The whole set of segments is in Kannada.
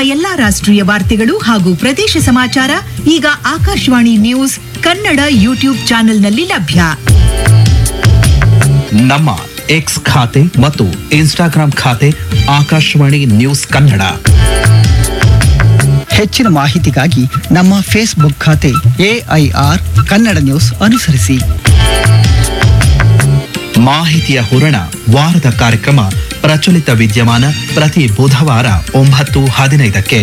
ಎಲ್ಲಾ ರಾಷ್ಟ್ರೀಯ ವಾರ್ತೆಗಳು ಹಾಗೂ ಪ್ರದೇಶ ಸಮಾಚಾರ ಈಗ ಆಕಾಶವಾಣಿ ನ್ಯೂಸ್ ಕನ್ನಡ ಯೂಟ್ಯೂಬ್ ಚಾನೆಲ್ನಲ್ಲಿ ಲಭ್ಯ ನಮ್ಮ ಎಕ್ಸ್ ಖಾತೆ ಮತ್ತು ಇನ್ಸ್ಟಾಗ್ರಾಂ ಖಾತೆ ಆಕಾಶವಾಣಿ ನ್ಯೂಸ್ ಕನ್ನಡ ಹೆಚ್ಚಿನ ಮಾಹಿತಿಗಾಗಿ ನಮ್ಮ ಫೇಸ್ಬುಕ್ ಖಾತೆ ಎಐಆರ್ ಕನ್ನಡ ನ್ಯೂಸ್ ಅನುಸರಿಸಿ ಮಾಹಿತಿಯ ಹೂರಣ ವಾರದ ಕಾರ್ಯಕ್ರಮ ಪ್ರಚಲಿತ ವಿದ್ಯಮಾನ ಪ್ರತಿ ಬುಧವಾರ ಒಂಬತ್ತು ಹದಿನೈದಕ್ಕೆ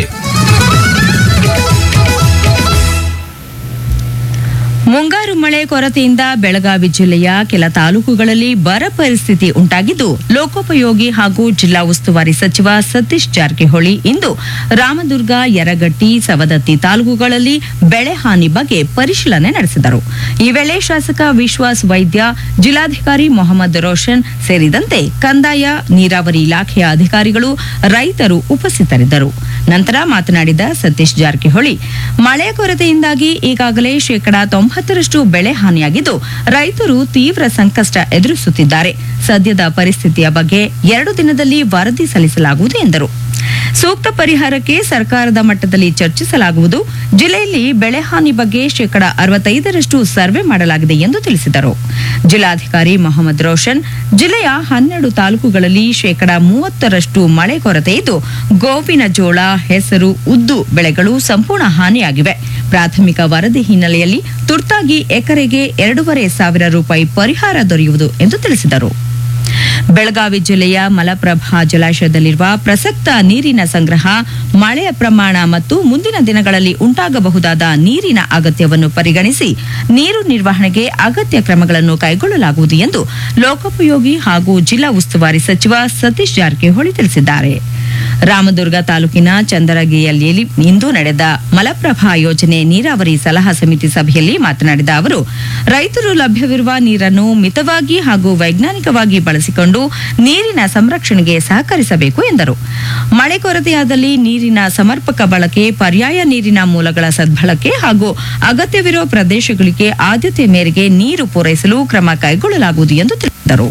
ಮುಂಗಾರು ಮಳೆ ಕೊರತೆಯಿಂದ ಬೆಳಗಾವಿ ಜಿಲ್ಲೆಯ ಕೆಲ ತಾಲೂಕುಗಳಲ್ಲಿ ಬರ ಪರಿಸ್ಥಿತಿ ಉಂಟಾಗಿದ್ದು ಲೋಕೋಪಯೋಗಿ ಹಾಗೂ ಜಿಲ್ಲಾ ಉಸ್ತುವಾರಿ ಸಚಿವ ಸತೀಶ್ ಜಾರಕಿಹೊಳಿ ಇಂದು ರಾಮದುರ್ಗ ಯರಗಟ್ಟಿ ಸವದತ್ತಿ ತಾಲೂಕುಗಳಲ್ಲಿ ಬೆಳೆ ಹಾನಿ ಬಗ್ಗೆ ಪರಿಶೀಲನೆ ನಡೆಸಿದರು ಈ ವೇಳೆ ಶಾಸಕ ವಿಶ್ವಾಸ್ ವೈದ್ಯ ಜಿಲ್ಲಾಧಿಕಾರಿ ಮೊಹಮ್ಮದ್ ರೋಷನ್ ಸೇರಿದಂತೆ ಕಂದಾಯ ನೀರಾವರಿ ಇಲಾಖೆಯ ಅಧಿಕಾರಿಗಳು ರೈತರು ಉಪಸ್ಥಿತರಿದ್ದರು ನಂತರ ಮಾತನಾಡಿದ ಸತೀಶ್ ಜಾರಕಿಹೊಳಿ ಮಳೆ ಕೊರತೆಯಿಂದಾಗಿ ಈಗಾಗಲೇ ಶೇಕಡಾ ತೊಂಬತ್ತರಷ್ಟು ಬೆಳೆ ಹಾನಿಯಾಗಿದ್ದು ರೈತರು ತೀವ್ರ ಸಂಕಷ್ಟ ಎದುರಿಸುತ್ತಿದ್ದಾರೆ ಸದ್ಯದ ಪರಿಸ್ಥಿತಿಯ ಬಗ್ಗೆ ಎರಡು ದಿನದಲ್ಲಿ ವರದಿ ಸಲ್ಲಿಸಲಾಗುವುದು ಎಂದರು ಸೂಕ್ತ ಪರಿಹಾರಕ್ಕೆ ಸರ್ಕಾರದ ಮಟ್ಟದಲ್ಲಿ ಚರ್ಚಿಸಲಾಗುವುದು ಜಿಲ್ಲೆಯಲ್ಲಿ ಬೆಳೆ ಹಾನಿ ಬಗ್ಗೆ ಶೇಕಡಾ ಅರವತ್ತೈದರಷ್ಟು ಸರ್ವೆ ಮಾಡಲಾಗಿದೆ ಎಂದು ತಿಳಿಸಿದರು ಜಿಲ್ಲಾಧಿಕಾರಿ ಮೊಹಮ್ಮದ್ ರೋಷನ್ ಜಿಲ್ಲೆಯ ಹನ್ನೆರಡು ತಾಲೂಕುಗಳಲ್ಲಿ ಶೇಕಡಾ ಮೂವತ್ತರಷ್ಟು ಮಳೆ ಕೊರತೆ ಇದ್ದು ಗೋವಿನ ಜೋಳ ಹೆಸರು ಉದ್ದು ಬೆಳೆಗಳು ಸಂಪೂರ್ಣ ಹಾನಿಯಾಗಿವೆ ಪ್ರಾಥಮಿಕ ವರದಿ ಹಿನ್ನೆಲೆಯಲ್ಲಿ ತುರ್ತಾಗಿ ಎಕರೆಗೆ ಎರಡೂವರೆ ಸಾವಿರ ರೂಪಾಯಿ ಪರಿಹಾರ ದೊರೆಯುವುದು ಎಂದು ತಿಳಿಸಿದರು ಬೆಳಗಾವಿ ಜಿಲ್ಲೆಯ ಮಲಪ್ರಭಾ ಜಲಾಶಯದಲ್ಲಿರುವ ಪ್ರಸಕ್ತ ನೀರಿನ ಸಂಗ್ರಹ ಮಳೆಯ ಪ್ರಮಾಣ ಮತ್ತು ಮುಂದಿನ ದಿನಗಳಲ್ಲಿ ಉಂಟಾಗಬಹುದಾದ ನೀರಿನ ಅಗತ್ಯವನ್ನು ಪರಿಗಣಿಸಿ ನೀರು ನಿರ್ವಹಣೆಗೆ ಅಗತ್ಯ ಕ್ರಮಗಳನ್ನು ಕೈಗೊಳ್ಳಲಾಗುವುದು ಎಂದು ಲೋಕೋಪಯೋಗಿ ಹಾಗೂ ಜಿಲ್ಲಾ ಉಸ್ತುವಾರಿ ಸಚಿವ ಸತೀಶ್ ಜಾರಕಿಹೊಳಿ ತಿಳಿಸಿದ್ದಾರೆ ರಾಮದುರ್ಗ ತಾಲೂಕಿನ ಚಂದರಗಿಯಲ್ಲಿ ಇಂದು ನಡೆದ ಮಲಪ್ರಭಾ ಯೋಜನೆ ನೀರಾವರಿ ಸಲಹಾ ಸಮಿತಿ ಸಭೆಯಲ್ಲಿ ಮಾತನಾಡಿದ ಅವರು ರೈತರು ಲಭ್ಯವಿರುವ ನೀರನ್ನು ಮಿತವಾಗಿ ಹಾಗೂ ವೈಜ್ಞಾನಿಕವಾಗಿ ಬಳಸಿಕೊಂಡು ನೀರಿನ ಸಂರಕ್ಷಣೆಗೆ ಸಹಕರಿಸಬೇಕು ಎಂದರು ಮಳೆ ಕೊರತೆಯಾದಲ್ಲಿ ನೀರಿನ ಸಮರ್ಪಕ ಬಳಕೆ ಪರ್ಯಾಯ ನೀರಿನ ಮೂಲಗಳ ಸದ್ಬಳಕೆ ಹಾಗೂ ಅಗತ್ಯವಿರುವ ಪ್ರದೇಶಗಳಿಗೆ ಆದ್ಯತೆ ಮೇರೆಗೆ ನೀರು ಪೂರೈಸಲು ಕ್ರಮ ಕೈಗೊಳ್ಳಲಾಗುವುದು ಎಂದು ತಿಳಿಸಿದರು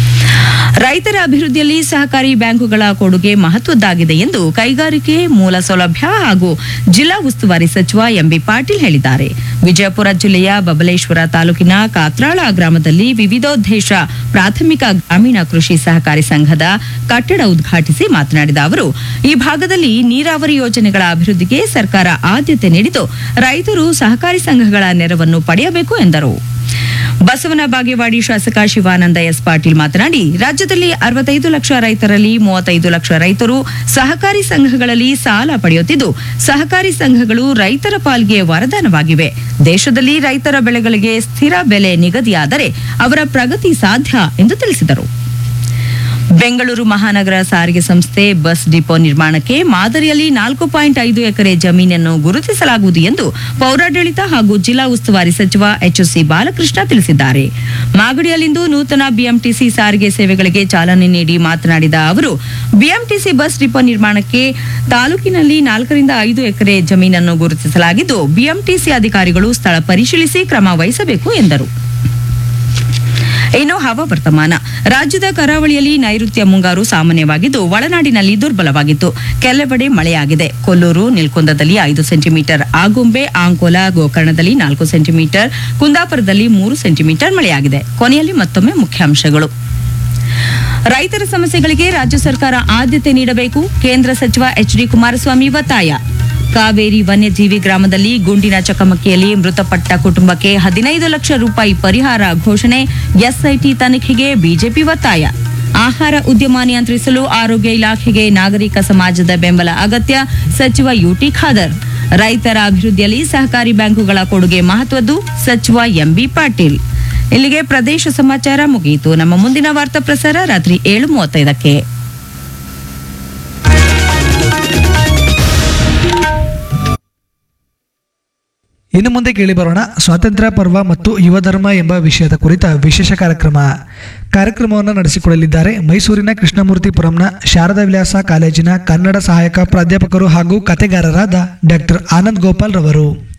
ರೈತರ ಅಭಿವೃದ್ಧಿಯಲ್ಲಿ ಸಹಕಾರಿ ಬ್ಯಾಂಕುಗಳ ಕೊಡುಗೆ ಮಹತ್ವದ್ದಾಗಿದೆ ಎಂದು ಕೈಗಾರಿಕೆ ಮೂಲ ಸೌಲಭ್ಯ ಹಾಗೂ ಜಿಲ್ಲಾ ಉಸ್ತುವಾರಿ ಸಚಿವ ಎಂಬಿ ಪಾಟೀಲ್ ಹೇಳಿದ್ದಾರೆ ವಿಜಯಪುರ ಜಿಲ್ಲೆಯ ಬಬಲೇಶ್ವರ ತಾಲೂಕಿನ ಕಾತ್ರಾಳ ಗ್ರಾಮದಲ್ಲಿ ವಿವಿಧೋದ್ದೇಶ ಪ್ರಾಥಮಿಕ ಗ್ರಾಮೀಣ ಕೃಷಿ ಸಹಕಾರಿ ಸಂಘದ ಕಟ್ಟಡ ಉದ್ಘಾಟಿಸಿ ಮಾತನಾಡಿದ ಅವರು ಈ ಭಾಗದಲ್ಲಿ ನೀರಾವರಿ ಯೋಜನೆಗಳ ಅಭಿವೃದ್ಧಿಗೆ ಸರ್ಕಾರ ಆದ್ಯತೆ ನೀಡಿದ್ದು ರೈತರು ಸಹಕಾರಿ ಸಂಘಗಳ ನೆರವನ್ನು ಪಡೆಯಬೇಕು ಎಂದರು ಬಸವನ ಬಾಗೇವಾಡಿ ಶಾಸಕ ಶಿವಾನಂದ ಎಸ್ ಪಾಟೀಲ್ ಮಾತನಾಡಿ ರಾಜ್ಯದಲ್ಲಿ ಅರವತ್ತೈದು ಲಕ್ಷ ರೈತರಲ್ಲಿ ಮೂವತ್ತೈದು ಲಕ್ಷ ರೈತರು ಸಹಕಾರಿ ಸಂಘಗಳಲ್ಲಿ ಸಾಲ ಪಡೆಯುತ್ತಿದ್ದು ಸಹಕಾರಿ ಸಂಘಗಳು ರೈತರ ಪಾಲ್ಗೆ ವರದಾನವಾಗಿವೆ ದೇಶದಲ್ಲಿ ರೈತರ ಬೆಳೆಗಳಿಗೆ ಸ್ಥಿರ ಬೆಲೆ ನಿಗದಿಯಾದರೆ ಅವರ ಪ್ರಗತಿ ಸಾಧ್ಯ ಎಂದು ತಿಳಿಸಿದರು ಬೆಂಗಳೂರು ಮಹಾನಗರ ಸಾರಿಗೆ ಸಂಸ್ಥೆ ಬಸ್ ಡಿಪೋ ನಿರ್ಮಾಣಕ್ಕೆ ಮಾದರಿಯಲ್ಲಿ ನಾಲ್ಕು ಪಾಯಿಂಟ್ ಐದು ಎಕರೆ ಜಮೀನನ್ನು ಗುರುತಿಸಲಾಗುವುದು ಎಂದು ಪೌರಾಡಳಿತ ಹಾಗೂ ಜಿಲ್ಲಾ ಉಸ್ತುವಾರಿ ಸಚಿವ ಎಚ್ಎಸ್ಸಿ ಬಾಲಕೃಷ್ಣ ತಿಳಿಸಿದ್ದಾರೆ ಮಾಗಡಿಯಲ್ಲಿಂದು ನೂತನ ಬಿಎಂಟಿಸಿ ಸಾರಿಗೆ ಸೇವೆಗಳಿಗೆ ಚಾಲನೆ ನೀಡಿ ಮಾತನಾಡಿದ ಅವರು ಬಿಎಂಟಿಸಿ ಬಸ್ ಡಿಪೋ ನಿರ್ಮಾಣಕ್ಕೆ ತಾಲೂಕಿನಲ್ಲಿ ನಾಲ್ಕರಿಂದ ಐದು ಎಕರೆ ಜಮೀನನ್ನು ಗುರುತಿಸಲಾಗಿದ್ದು ಬಿಎಂಟಿಸಿ ಅಧಿಕಾರಿಗಳು ಸ್ಥಳ ಪರಿಶೀಲಿಸಿ ಕ್ರಮ ವಹಿಸಬೇಕು ಎಂದರು ಇನ್ನು ಹವಾವರ್ತಮಾನ ರಾಜ್ಯದ ಕರಾವಳಿಯಲ್ಲಿ ನೈಋತ್ಯ ಮುಂಗಾರು ಸಾಮಾನ್ಯವಾಗಿದ್ದು ಒಳನಾಡಿನಲ್ಲಿ ದುರ್ಬಲವಾಗಿತ್ತು ಕೆಲವೆಡೆ ಮಳೆಯಾಗಿದೆ ಕೊಲ್ಲೂರು ನಿಲ್ಕುಂದದಲ್ಲಿ ಐದು ಸೆಂಟಿಮೀಟರ್ ಆಗುಂಬೆ ಆಂಕೋಲ ಗೋಕರ್ಣದಲ್ಲಿ ನಾಲ್ಕು ಸೆಂಟಿಮೀಟರ್ ಕುಂದಾಪುರದಲ್ಲಿ ಮೂರು ಸೆಂಟಿಮೀಟರ್ ಮಳೆಯಾಗಿದೆ ಕೊನೆಯಲ್ಲಿ ಮತ್ತೊಮ್ಮೆ ಮುಖ್ಯಾಂಶಗಳು ರೈತರ ಸಮಸ್ಯೆಗಳಿಗೆ ರಾಜ್ಯ ಸರ್ಕಾರ ಆದ್ಯತೆ ನೀಡಬೇಕು ಕೇಂದ್ರ ಸಚಿವ ಎಚ್ ಡಿ ಕುಮಾರಸ್ವಾಮಿ ಒತ್ತಾಯ ಕಾವೇರಿ ವನ್ಯಜೀವಿ ಗ್ರಾಮದಲ್ಲಿ ಗುಂಡಿನ ಚಕಮಕಿಯಲ್ಲಿ ಮೃತಪಟ್ಟ ಕುಟುಂಬಕ್ಕೆ ಹದಿನೈದು ಲಕ್ಷ ರೂಪಾಯಿ ಪರಿಹಾರ ಘೋಷಣೆ ಎಸ್ಐಟಿ ತನಿಖೆಗೆ ಬಿಜೆಪಿ ಒತ್ತಾಯ ಆಹಾರ ಉದ್ಯಮ ನಿಯಂತ್ರಿಸಲು ಆರೋಗ್ಯ ಇಲಾಖೆಗೆ ನಾಗರಿಕ ಸಮಾಜದ ಬೆಂಬಲ ಅಗತ್ಯ ಸಚಿವ ಯುಟಿ ಖಾದರ್ ರೈತರ ಅಭಿವೃದ್ಧಿಯಲ್ಲಿ ಸಹಕಾರಿ ಬ್ಯಾಂಕುಗಳ ಕೊಡುಗೆ ಮಹತ್ವದ್ದು ಸಚಿವ ಎಂಬಿ ಪಾಟೀಲ್ ಇಲ್ಲಿಗೆ ಪ್ರದೇಶ ಸಮಾಚಾರ ಮುಗಿಯಿತು ನಮ್ಮ ಮುಂದಿನ ವಾರ್ತಾ ಪ್ರಸಾರ ರಾತ್ರಿ ಏಳು ಮೂವತ್ತೈದಕ್ಕೆ ಇನ್ನು ಮುಂದೆ ಕೇಳಿಬರೋಣ ಸ್ವಾತಂತ್ರ್ಯ ಪರ್ವ ಮತ್ತು ಯುವ ಧರ್ಮ ಎಂಬ ವಿಷಯದ ಕುರಿತ ವಿಶೇಷ ಕಾರ್ಯಕ್ರಮ ಕಾರ್ಯಕ್ರಮವನ್ನು ನಡೆಸಿಕೊಳ್ಳಲಿದ್ದಾರೆ ಮೈಸೂರಿನ ಕೃಷ್ಣಮೂರ್ತಿಪುರಂನ ಶಾರದಾ ವಿಲಾಸ ಕಾಲೇಜಿನ ಕನ್ನಡ ಸಹಾಯಕ ಪ್ರಾಧ್ಯಾಪಕರು ಹಾಗೂ ಕತೆಗಾರರಾದ ಡಾಕ್ಟರ್ ಆನಂದ್ ಗೋಪಾಲ್ ರವರು